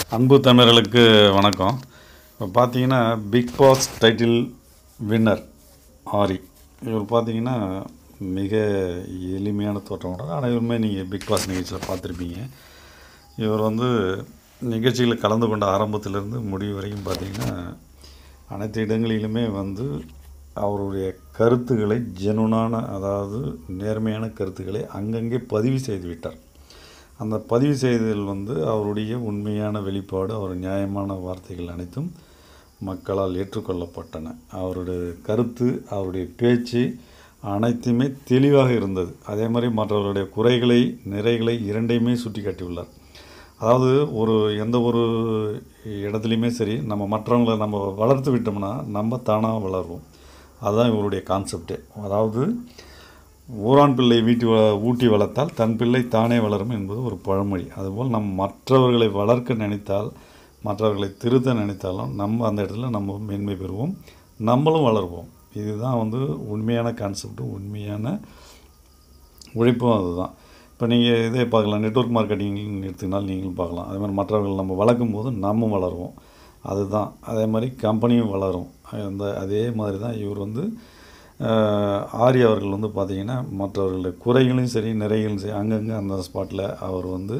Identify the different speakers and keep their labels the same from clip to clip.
Speaker 1: அன்பு தமிழர்களுக்கு வணக்கம் இப்போ பார்த்தீங்கன்னா Bigg Boss title winner Aari இவர் பார்த்தீங்கன்னா மிக எளிமையான தோற்றமோட அனைவருமே நீங்கள் பிக் பாஸ் நிகழ்ச்சியில் பார்த்துருப்பீங்க இவர் வந்து நிகழ்ச்சியில் கலந்து கொண்ட ஆரம்பத்திலிருந்து முடிவு வரைக்கும் பார்த்தீங்கன்னா அனைத்து இடங்களிலுமே வந்து அவருடைய கருத்துக்களை ஜெனுனான அதாவது நேர்மையான கருத்துக்களை அங்கங்கே பதிவு செய்து விட்டார் அந்த பதிவு செய்ததில் வந்து அவருடைய உண்மையான வெளிப்பாடு அவர் நியாயமான வார்த்தைகள் அனைத்தும் மக்களால் ஏற்றுக்கொள்ளப்பட்டன அவருடைய கருத்து அவருடைய பேச்சு அனைத்துமே தெளிவாக இருந்தது அதே மாதிரி மற்றவருடைய குறைகளை நிறைகளை இரண்டையுமே சுட்டி காட்டியுள்ளார் அதாவது ஒரு எந்த ஒரு இடத்துலையுமே சரி நம்ம மற்றவங்களை நம்ம வளர்த்து விட்டோம்னா நம்ம தானாக வளருவோம் அதுதான் இவருடைய கான்செப்டே அதாவது ஊரான் பிள்ளை வீட்டி வ- ஊட்டி வளர்த்தால் தன் பிள்ளை தானே வளரும் என்பது ஒரு பழமொழி அதுபோல் நம் மற்றவர்களை வளர்க்க நினைத்தால் மற்றவர்களை திருத்த நினைத்தாலும் நம்ம அந்த இடத்துல நம்ம மேன்மை பெறுவோம் நம்மளும் வளருவோம் இதுதான் வந்து உண்மையான கான்செப்ட் உண்மையான உழைப்பும் அதுதான் இப்போ நீங்கள் இதே பார்க்கலாம் நெட்வொர்க் மார்க்கெட்டிங் எடுத்துக்கினால் நீங்களும் பார்க்கலாம் அதே மாதிரி மற்றவர்கள் நம்ம வளர்க்கும் போது நம்ம வளருவோம் அதுதான் அதே மாதிரி கம்பெனியும் வளரும் அந்த அதே மாதிரி தான் இவர் வந்து ஆஹ், ஆரி அவர்கள் வந்து பார்த்திங்கன்னா மற்றவர்களுடைய குறைகளையும் சரி நிறைகளையும் சரி அங்கங்கே அந்த ஸ்பாட்டில் அவர் வந்து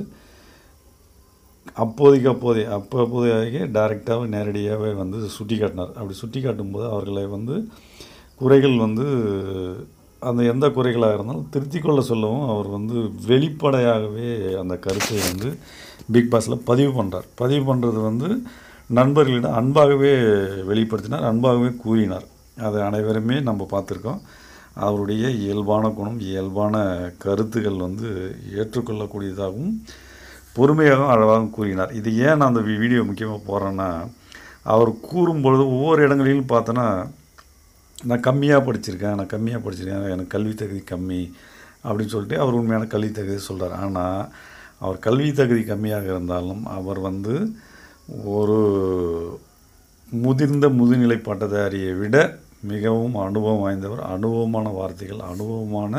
Speaker 1: அப்போதைக்கு அப்போதே அப்போ அப்போதைய டைரெக்டாகவே நேரடியாகவே வந்து சுட்டி காட்டினார் அப்படி சுட்டி காட்டும்போது அவர்களை வந்து குறைகள் வந்து அந்த எந்த குறைகளாக இருந்தாலும் திருத்திக் கொள்ள சொல்லவும் அவர் வந்து வெளிப்படையாகவே அந்த கருத்தை வந்து பிக் பாஸில் பதிவு பண்ணுறார் பதிவு பண்ணுறது வந்து நண்பர்களிடம் அன்பாகவே வெளிப்படுத்தினார் அன்பாகவே கூறினார் அதை அனைவருமே நம்ம பார்த்துருக்கோம் அவருடைய இயல்பான குணம் இயல்பான கருத்துக்கள் வந்து ஏற்றுக்கொள்ளக்கூடியதாகவும் பொறுமையாகவும் அழகாகவும் கூறினார் இது ஏன் நான் அந்த வீ- வீடியோ முக்கியமாக போடுறேன்னா அவர் கூறும் பொழுது ஒவ்வொரு இடங்களிலும் பார்த்தோன்னா நான் கம்மியாக படிச்சிருக்கேன் நான் கம்மியாக படிச்சிருக்கேன் எனக்கு கல்வி தகுதி கம்மி அப்படின்னு சொல்லிட்டு அவர் உண்மையான கல்வி தகுதி சொல்கிறார் ஆனால் அவர் கல்வி தகுதி கம்மியாக இருந்தாலும் அவர் வந்து ஒரு முதிர்ந்த முதுநிலை பட்டதாரியை விட மிகவும் அனுபவம் வாய்ந்தவர் அனுபவமான வார்த்தைகள் அனுபவமான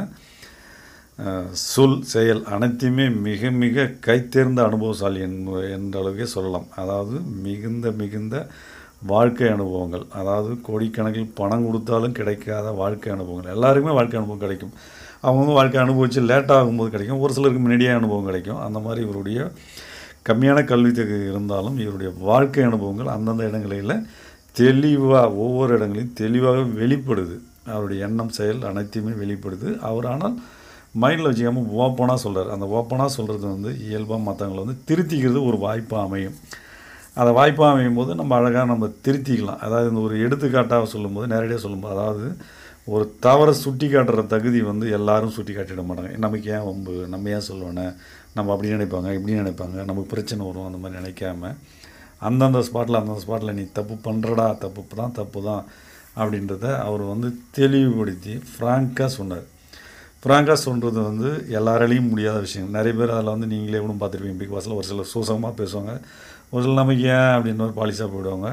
Speaker 1: அஹ், சொல் செயல் அனைத்தையுமே மிக மிக கைத்தேர்ந்த அனுபவசாலி என்ப- என்ற அளவுக்கே சொல்லலாம் அதாவது மிகுந்த மிகுந்த வாழ்க்கை அனுபவங்கள் அதாவது கோடிக்கணக்கில் பணம் கொடுத்தாலும் கிடைக்காத வாழ்க்கை அனுபவங்கள் எல்லாருக்குமே வாழ்க்கை அனுபவம் கிடைக்கும் அவங்க வாழ்க்கை அனுபவித்து லேட் ஆகும்போது கிடைக்கும் ஒரு சிலருக்கு முன்னாடியே அனுபவம் கிடைக்கும் அந்த மாதிரி இவருடைய கம்மியான கல்வி தகுதி இருந்தாலும் இவருடைய வாழ்க்கை அனுபவங்கள் அந்தந்த இடங்களில் தெளிவாக ஒவ்வொரு இடங்களையும் தெளிவாக வெளிப்படுது அவருடைய எண்ணம் செயல் அனைத்தையுமே வெளிப்படுது அவர் ஆனால் மைண்டில் வச்சுக்காமல் ஓப்பனாக சொல்கிறார் அந்த ஓப்பனாக சொல்கிறது வந்து இயல்பாக மற்றவங்களை வந்து திருத்திக்கிறது ஒரு வாய்ப்பாக அமையும் அந்த வாய்ப்பாக அமையும் போது நம்ம அழகாக நம்ம திருத்திக்கலாம் அதாவது இந்த ஒரு எடுத்துக்காட்டாக சொல்லும்போது நேரடியாக சொல்லும்போது அதாவது ஒரு தவறை சுட்டி காட்டுற தகுதி வந்து எல்லாரும் சுட்டி காட்டிட மாட்டாங்க நமக்கு ஏன் வம்பு நம்ம ஏன் சொல்லுவேனே நம்ம அப்படி நினைப்பாங்க இப்படி நினைப்பாங்க நமக்கு பிரச்சனை வரும் அந்த மாதிரி நினைக்காம அந்தந்த ஸ்பாட்டில் அந்தந்த ஸ்பாட்டில் நீ தப்பு பண்ணுறடா தப்பு தான் தப்பு தான் அப்படின்றத அவர் வந்து தெளிவுபடுத்தி ஃப்ராங்காக சொன்னார் ஃப்ராங்காக சொல்கிறது வந்து எல்லாராலையும் முடியாத விஷயம் நிறைய பேர் அதில் வந்து நீங்களே கூட பார்த்துருப்பீங்க பிக் பாஸில் ஒரு சிலர் சூசகமாக பேசுவாங்க ஒரு சிலர் நமக்கு ஏன் அப்படின்னு ஒரு பாலிசாக போயிடுவாங்க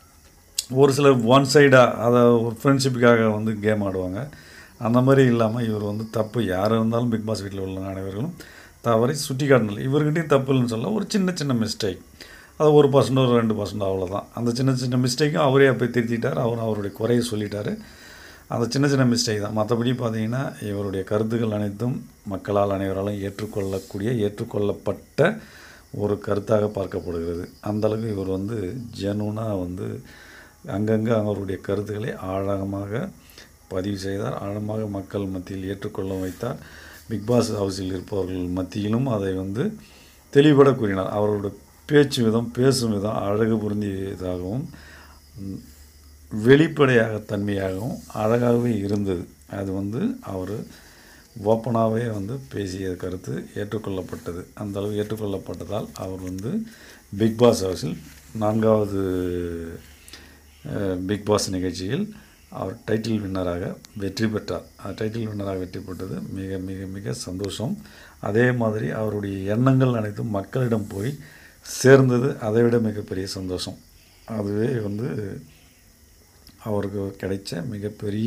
Speaker 1: ஒரு சிலர் ஒன் சைடாக அதை ஒரு ஃப்ரெண்ட்ஷிப்புக்காக வந்து கேம் ஆடுவாங்க அந்த மாதிரி இல்லாமல் இவர் வந்து தப்பு யார் இருந்தாலும் பிக் பாஸ் வீட்டில் உள்ள அனைவர்களும் தவறை சுட்டி காட்டணும் இவர்கிட்டையும் தப்பு இல்லைன்னு சொல்ல ஒரு சின்ன சின்ன மிஸ்டேக் அது ஒரு பர்சன்ட் ஒரு ரெண்டு பர்சன்ட் அவ்வளோதான் அந்த சின்ன சின்ன மிஸ்டேக்கும் அவரே போய் திருத்திட்டார் அவர் அவருடைய குறையை சொல்லிட்டாரு அந்த சின்ன சின்ன மிஸ்டேக் தான் மற்றபடி பார்த்தீங்கன்னா இவருடைய கருத்துக்கள் அனைத்தும் மக்களால் அனைவராலும் ஏற்றுக்கொள்ளக்கூடிய ஏற்றுக்கொள்ளப்பட்ட ஒரு கருத்தாக பார்க்கப்படுகிறது அந்த அளவுக்கு இவர் வந்து ஜெனுனாக வந்து அங்கங்கே அவருடைய கருத்துக்களை ஆழமாக பதிவு செய்தார் ஆழமாக மக்கள் மத்தியில் ஏற்றுக்கொள்ள வைத்தார் பிக் பாஸ் ஹவுஸில் இருப்பவர்கள் மத்தியிலும் அதை வந்து தெளிவுபட கூறினார் அவரோட பேச்சு விதம் பேசும் விதம் அழகு பொருந்தியதாகவும் ம், வெளிப்படையாக தன்மையாகவும் அழகாகவே இருந்தது அது வந்து அவர் ஓப்பனாகவே வந்து பேசிய கருத்து ஏற்றுக்கொள்ளப்பட்டது அந்த அளவு ஏற்றுக்கொள்ளப்பட்டதால் அவர் வந்து பிக் பாஸ் ஹவுஸில் நான்காவது அஹ், பிக் பாஸ் நிகழ்ச்சியில் அவர் டைட்டில் வின்னராக வெற்றி பெற்றார் அந்த டைட்டில் வின்னராக வெற்றி பெற்றது மிக மிக மிக சந்தோஷம் அதே மாதிரி அவருடைய எண்ணங்கள் அனைத்தும் மக்களிடம் போய் சேர்ந்தது அதை விட மிகப்பெரிய சந்தோஷம் அதுவே வந்து அவருக்கு கிடைச்ச மிகப்பெரிய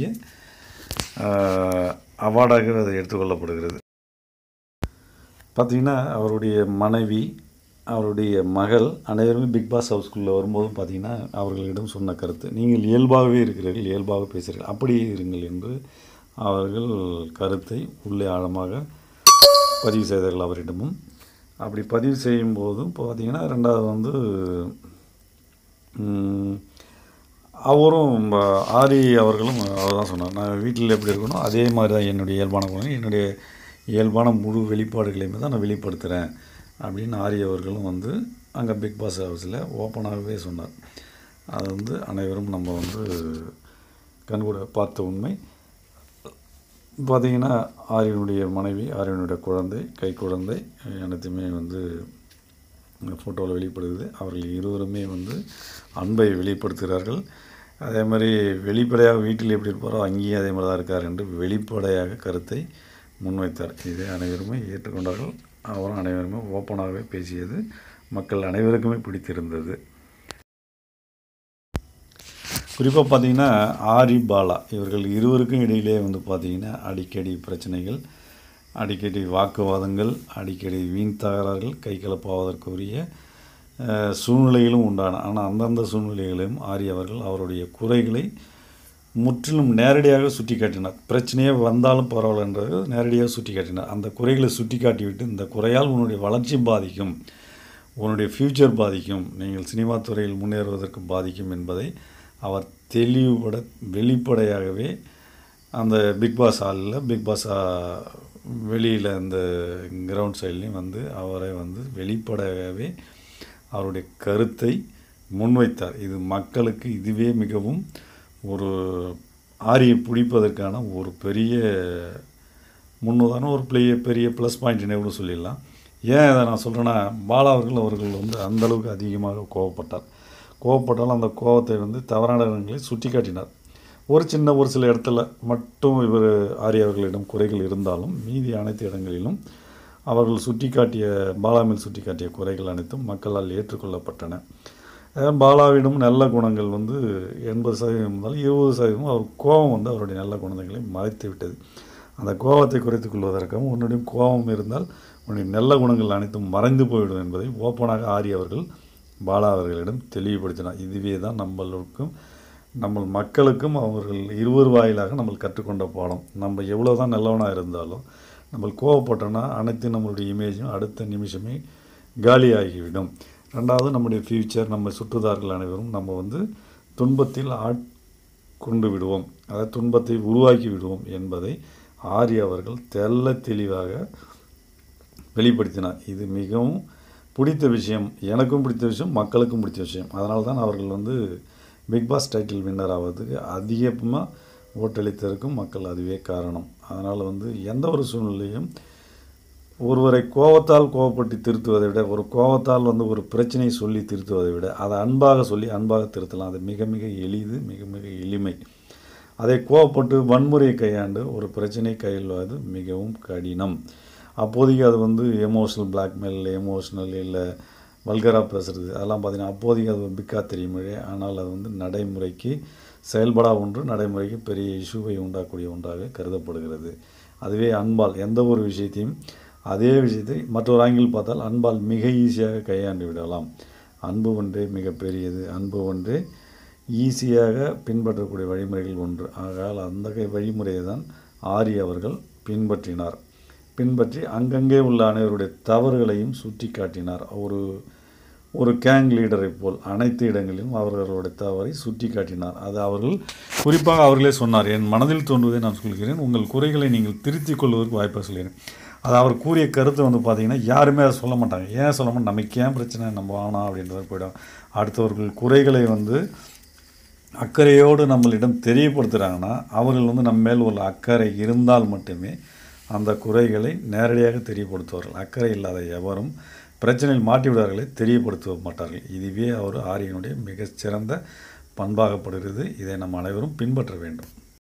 Speaker 1: அவார்டாக அது எடுத்துக்கொள்ளப்படுகிறது பார்த்திங்கன்னா அவருடைய மனைவி அவருடைய மகள் அனைவருமே பிக் பாஸ் ஹவுஸ்குள்ளே வரும்போது பார்த்தீங்கன்னா அவர்களிடம் சொன்ன கருத்து நீங்கள் இயல்பாகவே இருக்கிறீர்கள் இயல்பாக பேசுகிறீர்கள் அப்படியே இருங்கள் என்று அவர்கள் கருத்தை உள்ளே ஆழமாக பதிவு செய்தார்கள் அவரிடமும் அப்படி பதிவு செய்யும் போதும் பார்த்தீங்கன்னா ரெண்டாவது வந்து ம், அவரும் ப- ஆரி அவர்களும் அவர் தான் சொன்னார் நான் வீட்டில் எப்படி இருக்கணும் அதே மாதிரி தான் என்னுடைய இயல்பான குணம் என்னுடைய இயல்பான முழு வெளிப்பாடுகளையுமே தான் நான் வெளிப்படுத்துகிறேன் அப்படின்னு ஆரி அவர்களும் வந்து அங்கே பிக் பாஸ் ஹவுஸில் ஓப்பனாகவே சொன்னார் அது வந்து அனைவரும் நம்ம வந்து கண்கூட பார்த்த உண்மை பார்த்தீங்கன்னா ஆரியனுடைய மனைவி ஆரியனுடைய குழந்தை கை குழந்தை அனைத்துமே வந்து ஃபோட்டோவில் வெளிப்படுது அவர்கள் இருவருமே வந்து அன்பை வெளிப்படுத்துகிறார்கள் அதே மாதிரி வெளிப்படையாக வீட்டில் எப்படி இருப்பாரோ அங்கேயும் அதே மாதிரி தான் இருக்கார் என்று வெளிப்படையாக கருத்தை முன்வைத்தார் இதை அனைவருமே ஏற்றுக்கொண்டார்கள் அவரும் அனைவருமே ஓப்பனாகவே பேசியது மக்கள் அனைவருக்குமே பிடித்திருந்தது குறிப்பாக பார்த்தீங்கன்னா ஆரி பாலா இவர்கள் இருவருக்கும் இடையிலே வந்து பார்த்தீங்கன்னா அடிக்கடி பிரச்சனைகள் அடிக்கடி வாக்குவாதங்கள் அடிக்கடி வீண் தகராறுகள் கை கலப்பாவதற்குரிய அஹ், சூழ்நிலைகளும் உண்டான ஆனால் அந்தந்த சூழ்நிலைகளையும் ஆரி அவர்கள் அவருடைய குறைகளை முற்றிலும் நேரடியாக சுட்டி காட்டினார் பிரச்சனையே வந்தாலும் பரவாயில்லன்றது நேரடியாக சுட்டி காட்டினார் அந்த குறைகளை சுட்டி காட்டிவிட்டு இந்த குறையால் உன்னுடைய வளர்ச்சி பாதிக்கும் உன்னுடைய ஃப்யூச்சர் பாதிக்கும் நீங்கள் சினிமா துறையில் முன்னேறுவதற்கு பாதிக்கும் என்பதை அவர் தெளிவுபட வெளிப்படையாகவே அந்த பிக் பாஸ் ஹாலில் பிக் பாஸ் வெளியில் இந்த கிரவுண்ட் சைட்லேயும் வந்து அவரை வந்து வெளிப்படையாகவே அவருடைய கருத்தை முன்வைத்தார் இது மக்களுக்கு இதுவே மிகவும் ஒரு ஆரியை பிடிப்பதற்கான ஒரு பெரிய முன்னுதாரணம் ஒரு பெரிய பெரிய ப்ளஸ் பாயிண்ட்னே கூட சொல்லிடலாம் ஏன் இதை நான் சொல்கிறேன்னா பாலா அவர்கள் அவர்கள் வந்து அந்த அளவுக்கு அதிகமாக கோவப்பட்டார் கோவப்பட்டாலும் அந்த கோவத்தை வந்து தவறான இடங்களை சுட்டி காட்டினார் ஒரு சின்ன ஒரு சில இடத்துல மட்டும் இவர் ஆரிய அவர்களிடம் குறைகள் இருந்தாலும் மீதி அனைத்து இடங்களிலும் அவர்கள் சுட்டிக்காட்டிய பாலாமில் சுட்டிக்காட்டிய குறைகள் அனைத்தும் மக்களால் ஏற்றுக்கொள்ளப்பட்டன அஹ் பாலாவிடம் நல்ல குணங்கள் வந்து எண்பது சதவீதம் இருந்தாலும் இருபது சதவீதம் அவர் கோபம் வந்து அவருடைய நல்ல குணங்களை மறைத்து விட்டது அந்த கோபத்தை குறைத்துக் கொள்வதற்காகவும் உன்னுடைய கோபம் இருந்தால் உன்னுடைய நல்ல குணங்கள் அனைத்தும் மறைந்து போய்விடும் என்பதை ஓப்பனாக ஆரி அவர்கள் பாலா அவர்களிடம் தெளிவுபடுத்தினார் இதுவே தான் நம்மளுக்கும் நம்ம மக்களுக்கும் அவர்கள் இருவர் வாயிலாக நம்ம கற்றுக்கொண்ட பாடம் நம்ம எவ்வளோ தான் நல்லவனாக இருந்தாலும் நம்ம கோவப்பட்டோன்னா அனைத்து நம்மளுடைய இமேஜும் அடுத்த நிமிஷமே காலியாகிவிடும் ரெண்டாவது நம்முடைய ஃப்யூச்சர் நம்ம சுற்றுதார்கள் அனைவரும் நம்ம வந்து துன்பத்தில் ஆட்கொண்டு விடுவோம் அதாவது துன்பத்தை உருவாக்கி விடுவோம் என்பதை ஆரி அவர்கள் தெள்ள தெளிவாக வெளிப்படுத்தினார் இது மிகவும் பிடித்த விஷயம் எனக்கும் பிடித்த விஷயம் மக்களுக்கும் பிடித்த விஷயம் அதனால தான் அவர்கள் வந்து பிக் பாஸ் டைட்டில் வின்னர் ஆவதுக்கு அதிகமாக ஓட்டளித்ததற்கும் மக்கள் அதுவே காரணம் அதனால் வந்து எந்த ஒரு சூழ்நிலையும் ஒருவரை கோபத்தால் கோபப்பட்டு திருத்துவதை விட ஒரு கோபத்தால் வந்து ஒரு பிரச்சனையை சொல்லி திருத்துவதை விட அதை அன்பாக சொல்லி அன்பாக திருத்தலாம் அது மிக மிக எளிது மிக மிக எளிமை அதை கோவப்பட்டு வன்முறையை கையாண்டு ஒரு பிரச்சனையை கையாள்வது மிகவும் கடினம் அப்போதைக்கு அது வந்து எமோஷ்னல் பிளாக்மெயில் எமோஷ்னல் இல்லை வல்கராக பேசுகிறது அதெல்லாம் பார்த்தீங்கன்னா அப்போதைக்கு அது பிக்கா தெரியுமே ஆனால் அது வந்து நடைமுறைக்கு செயல்படா ஒன்று நடைமுறைக்கு பெரிய இஷ்யூவை உண்டாக்கக்கூடிய ஒன்றாக கருதப்படுகிறது அதுவே அன்பால் எந்த ஒரு விஷயத்தையும் அதே விஷயத்தை மற்றொரு ஆங்கிள் பார்த்தால் அன்பால் மிக ஈஸியாக கையாண்டு விடலாம் அன்பு ஒன்றே மிக பெரியது அன்பு ஒன்றே ஈஸியாக பின்பற்றக்கூடிய வழிமுறைகள் ஒன்று ஆகையால் அந்த கை- வழிமுறையை தான் ஆரி அவர்கள் பின்பற்றினார் பின்பற்றி அங்கங்கே உள்ள அனைவருடைய தவறுகளையும் சுட்டி காட்டினார் ஒரு ஒரு கேங் லீடரை போல் அனைத்து இடங்களிலும் அவர்களுடைய தவறை சுட்டி காட்டினார் அது அவர்கள் குறிப்பாக அவர்களே சொன்னார் என் மனதில் தோன்றுவதை நான் சொல்கிறேன் உங்கள் குறைகளை நீங்கள் திருத்திக் கொள்வதற்கு வாய்ப்பாக சொல்கிறேன் அது அவர் கூறிய கருத்து வந்து பார்த்தீங்கன்னா யாருமே அதை சொல்ல மாட்டாங்க ஏன் சொல்ல மாட்டோம் நமக்கு ஏன் பிரச்சனை நம்ம வேணாம் அப்படின்றத போயிடும் அடுத்தவர்கள் குறைகளை வந்து அக்கறையோடு நம்மளிடம் தெரியப்படுத்துகிறாங்கன்னா அவர்கள் வந்து நம்ம மேல் உள்ள அக்கறை இருந்தால் மட்டுமே அந்த குறைகளை நேரடியாக தெரியப்படுத்துவார்கள் அக்கறை இல்லாத எவரும் பிரச்சனையில் மாட்டி விடார்களை தெரியப்படுத்த மாட்டார்கள் இதுவே அவர் ஆரியனுடைய மிகச்சிறந்த பண்பாகப்படுகிறது இதை நம் அனைவரும் பின்பற்ற வேண்டும்